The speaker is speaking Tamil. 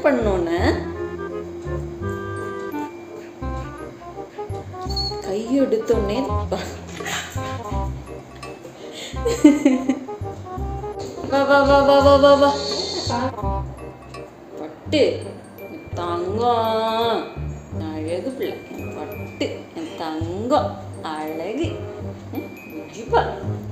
பண்ணோன்னு கை எடுத்தோடனே ப- வா வா வா வா வா வா வா பட்டு என் தங்கம் அழகு பிள்ளை என் பட்டு என் தங்கம் அழகு ம், புஜ்ஜிப்பா